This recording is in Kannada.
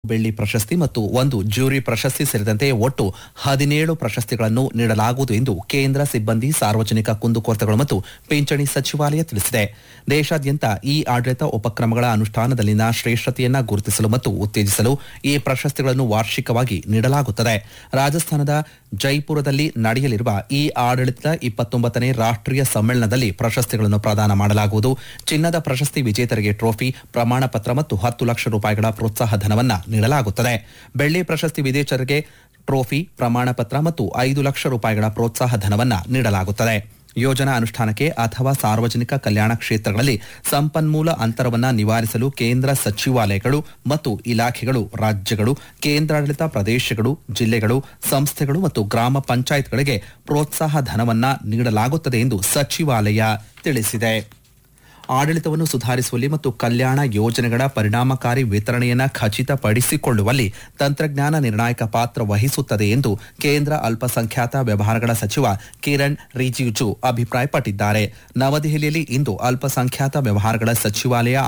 ಬೆಳ್ಳಿ ಪ್ರಶಸ್ತಿ ಮತ್ತು ಒಂದು ಜ್ಯೂರಿ ಪ್ರಶಸ್ತಿ ಸೇರಿದಂತೆ ಒಟ್ಟು ಹದಿನೇಳು ಪ್ರಶಸ್ತಿಗಳನ್ನು ನೀಡಲಾಗುವುದು ಎಂದು ಕೇಂದ್ರ ಸಿಬ್ಬಂದಿ ಸಾರ್ವಜನಿಕ ಕುಂದುಕೊರತೆಗಳು ಮತ್ತು ಪಿಂಚಣಿ ಸಚಿವಾಲಯ ತಿಳಿಸಿದೆ ದೇಶಾದ್ಯಂತ ಈ ಆಡಳಿತ ಉಪಕ್ರಮಗಳ ಅನುಷ್ಠಾನದಲ್ಲಿನ ಶ್ರೇಷ್ಠತೆಯನ್ನ ಗುರುತಿಸಲು ಮತ್ತು ಉತ್ತೇಜಿಸಲು ಈ ಪ್ರಶಸ್ತಿಗಳನ್ನು ವಾರ್ಷಿಕವಾಗಿ ನೀಡಲಾಗುತ್ತದೆ ರಾಜಸ್ಥಾನದ ಜೈಪುರದಲ್ಲಿ ನಡೆಯಲಿರುವ ಈ ಆಡಳಿತದ ಇಪ್ಪತ್ತೊಂಬತ್ತನೇ ರಾಷ್ಟ್ರೀಯ ಸಮ್ಮೇಳನದಲ್ಲಿ ಪ್ರಶಸ್ತಿಗಳನ್ನು ಪ್ರದಾನ ಮಾಡಲಾಗುವುದು ಚಿನ್ನದ ಪ್ರಶಸ್ತಿ ವಿಜೇತರಿಗೆ ಟ್ರೋಫಿ ಪ್ರಮಾಣ ಪತ್ರ ಮತ್ತು ಹತ್ತು ಲಕ್ಷ ರೂಪಾಯಿಗಳ ಪ್ರೋತ್ಸಾಹ ಧನವನ್ನ ನೀಡಲಾಗುತ್ತದೆ ಬೆಳ್ಳಿ ಪ್ರಶಸ್ತಿ ವಿಜೇತರಿಗೆ ಟ್ರೋಫಿ ಪ್ರಮಾಣ ಪತ್ರ ಮತ್ತು ಐದು ಲಕ್ಷ ರೂಪಾಯಿಗಳ ಪ್ರೋತ್ಸಾಹ ಧನವನ್ನ ನೀಡಲಾಗುತ್ತದೆ ಯೋಜನಾ ಅನುಷ್ಠಾನಕ್ಕೆ ಅಥವಾ ಸಾರ್ವಜನಿಕ ಕಲ್ಯಾಣ ಕ್ಷೇತ್ರಗಳಲ್ಲಿ ಸಂಪನ್ಮೂಲ ಅಂತರವನ್ನ ನಿವಾರಿಸಲು ಕೇಂದ್ರ ಸಚಿವಾಲಯಗಳು ಮತ್ತು ಇಲಾಖೆಗಳು ರಾಜ್ಯಗಳು ಕೇಂದ್ರಾಡಳಿತ ಪ್ರದೇಶಗಳು ಜಿಲ್ಲೆಗಳು ಸಂಸ್ಥೆಗಳು ಮತ್ತು ಗ್ರಾಮ ಪಂಚಾಯತ್ಗಳಿಗೆ ಪ್ರೋತ್ಸಾಹ ಧನವನ್ನ ನೀಡಲಾಗುತ್ತದೆ ಎಂದು ಸಚಿವಾಲಯ ತಿಳಿಸಿದೆ ಆಡಳಿತವನ್ನು ಸುಧಾರಿಸುವಲ್ಲಿ ಮತ್ತು ಕಲ್ಯಾಣ ಯೋಜನೆಗಳ ಪರಿಣಾಮಕಾರಿ ವಿತರಣೆಯನ್ನು ಖಚಿತಪಡಿಸಿಕೊಳ್ಳುವಲ್ಲಿ ತಂತ್ರಜ್ಞಾನ ನಿರ್ಣಾಯಕ ಪಾತ್ರ ವಹಿಸುತ್ತದೆ ಎಂದು ಕೇಂದ್ರ ಅಲ್ಪಸಂಖ್ಯಾತ ವ್ಯವಹಾರಗಳ ಸಚಿವ ಕಿರಣ್ ರಿಜಿಜು ಅಭಿಪ್ರಾಯಪಟ್ಟಿದ್ದಾರೆ ನವದೆಹಲಿಯಲ್ಲಿ ಇಂದು ಅಲ್ಪಸಂಖ್ಯಾತ ವ್ಯವಹಾರಗಳ ಸಚಿವಾಲಯ